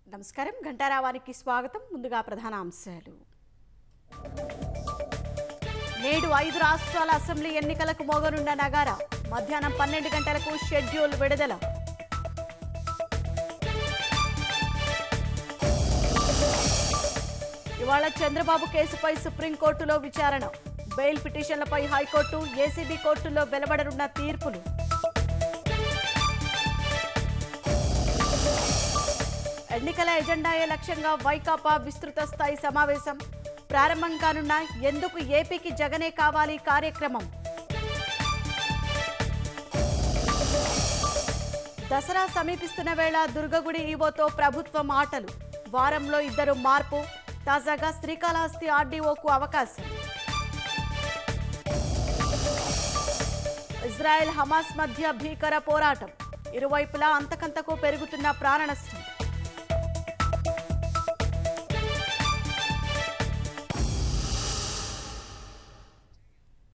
నమస్కారం ఘంటారావానికి స్వాగతం ముందుగా ప్రధాన అంశాలు నేడు ఐదు రాష్ట్రాల అసెంబ్లీ ఎన్నికలకు మోగనున్న నగారా మధ్యాహ్నం పన్నెండు గంటలకు షెడ్యూల్ విడుదల ఇవాళ చంద్రబాబు కేసుపై సుప్రీంకోర్టులో విచారణ బెయిల్ పిటిషన్లపై హైకోర్టు ఏసీబీ కోర్టులో వెలువడనున్న తీర్పులు ఎన్నికల ఎజెండాయే లక్ష్యంగా వైకాపా విస్తృత స్థాయి సమావేశం ప్రారంభం కానున్న ఎందుకు ఏపీకి జగనే కావాలి కార్యక్రమం దసరా సమీపిస్తున్న వేళ దుర్గగుడి ఈవోతో ప్రభుత్వం ఆటలు వారంలో ఇద్దరు మార్పు తాజాగా శ్రీకాళహస్తి ఆర్డీఓకు అవకాశం ఇజ్రాయెల్ హమాస్ మధ్య భీకర పోరాటం ఇరువైపులా అంతకంతకు పెరుగుతున్న ప్రాణ నష్టం